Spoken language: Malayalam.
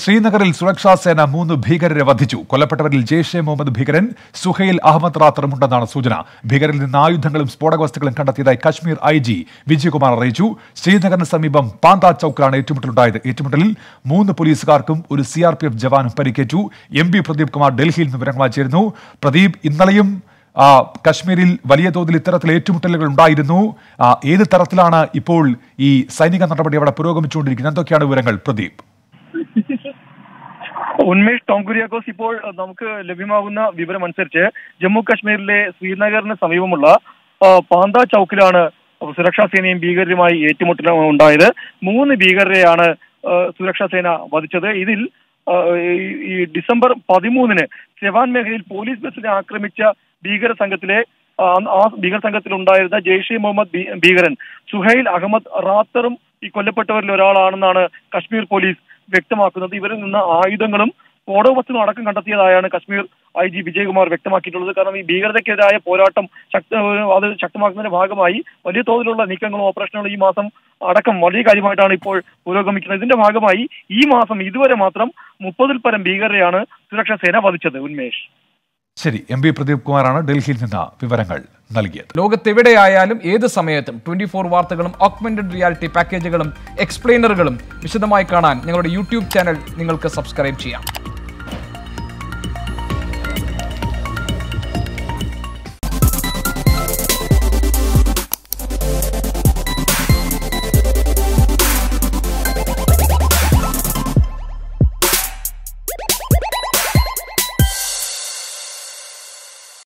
ശ്രീനഗറിൽ സുരക്ഷാ സേന മൂന്ന് ഭീകരരെ വധിച്ചു കൊല്ലപ്പെട്ടവരിൽ ജെയ്ഷെ മുഹമ്മദ് ഭീകരൻ സുഹൈൽ അഹമ്മദ് റാത്തറുമുണ്ടെന്നാണ് സൂചന ഭീകരിൽ നിന്ന് ആയുധങ്ങളും സ്ഫോടക വസ്തുക്കളും കണ്ടെത്തിയതായി കശ്മീർ ഐ ജി വിജയകുമാർ അറിയിച്ചു ശ്രീനഗറിന് സമീപം പാന്താ ചൌക്കിലാണ് ഏറ്റുമുട്ടലുണ്ടായത് ഏറ്റുമുട്ടലിൽ മൂന്ന് പോലീസുകാർക്കും ഒരു സി ആർ പി എഫ് ജവാനും പരിക്കേറ്റു എം പി പ്രദീപ് കുമാർ ഡൽഹിയിൽ നിന്ന് വിവരങ്ങൾ ചേരുന്നു പ്രദീപ് ഇന്നലെയും ആ, കശ്മീരിൽ വലിയ തോതിൽ ഇത്തരത്തിൽ ഏറ്റുമുട്ടലുകൾ ഉണ്ടായിരുന്നു ആ, ഏത് തരത്തിലാണ് ഇപ്പോൾ ഈ സൈനിക നടപടി അവിടെ പുരോഗമിച്ചുകൊണ്ടിരിക്കുന്നത് എന്തൊക്കെയാണ് വിവരങ്ങൾ പ്രദീപ് ഉന്മേഷ് ടോം കുര്യാക്കോസ് ഇപ്പോൾ അഹ്, നമുക്ക് ലഭ്യമാകുന്ന വിവരം അനുസരിച്ച് ജമ്മു കാശ്മീരിലെ ശ്രീനഗറിന് സമീപമുള്ള അഹ്, പാന്ത ചൌക്കിലാണ് സുരക്ഷാ സേനയും ഭീകരരുമായി ഏറ്റുമുട്ടൽ ഉണ്ടായത് മൂന്ന് ഭീകരരെയാണ് അഹ്, സുരക്ഷാ സേന വധിച്ചത് ഇതിൽ അഹ്, ഈ- ഈ ഡിസംബർ പതിമൂന്നിന് സെവാൻ മേഖലയിൽ പോലീസ് ബസ്സിനെ ആക്രമിച്ച ഭീകര സംഘത്തിലെ ആ ആ ഭീകര സംഘത്തിൽ ഉണ്ടായിരുന്ന ജെയ്ഷെ മുഹമ്മദ് ഭീ- ഭീകരൻ സുഹൈൽ അഹമ്മദ് റാത്തറും ഈ കൊല്ലപ്പെട്ടവരിൽ ഒരാളാണെന്നാണ് കശ്മീർ പോലീസ് വ്യക്തമാക്കുന്നത് ഇവരിൽ നിന്ന് ആയുധങ്ങളും സ്ഫോടക വസ്തുക്കളും അടക്കം കണ്ടെത്തിയതായാണ് കശ്മീർ ഐ ജി വിജയകുമാർ വ്യക്തമാക്കിയിട്ടുള്ളത് കാരണം ഈ ഭീകരതയ്ക്കെതിരായ പോരാട്ടം ശക്ത അത് ശക്തമാക്കുന്നതിന്റെ ഭാഗമായി വലിയ തോതിലുള്ള നീക്കങ്ങളും ഓപ്പറേഷനുകളും ഈ മാസം അടക്കം വലിയ കാര്യമായിട്ടാണ് ഇപ്പോൾ പുരോഗമിക്കുന്നത് ഇതിന്റെ ഭാഗമായി ഈ മാസം ഇതുവരെ മാത്രം മുപ്പതിൽ പരം ഭീകരരെയാണ് സുരക്ഷാ സേന വധിച്ചത് ഉന്മേഷ് ശരി എം പി പ്രദീപ് കുമാറാണ് ഡൽഹിയിൽ നിന്ന് വിവരങ്ങൾ നൽകിയത് ലോകത്തെവിടെയായാലും ഏത് സമയത്തും ട്വന്റി ഫോർ വാർത്തകളും ഓഗ്മെന്റഡ് റിയാലിറ്റി പാക്കേജുകളും എക്സ്പ്ലെയിനറുകളും വിശദമായി കാണാൻ ഞങ്ങളുടെ യൂട്യൂബ് ചാനൽ നിങ്ങൾക്ക് സബ്സ്ക്രൈബ് ചെയ്യാം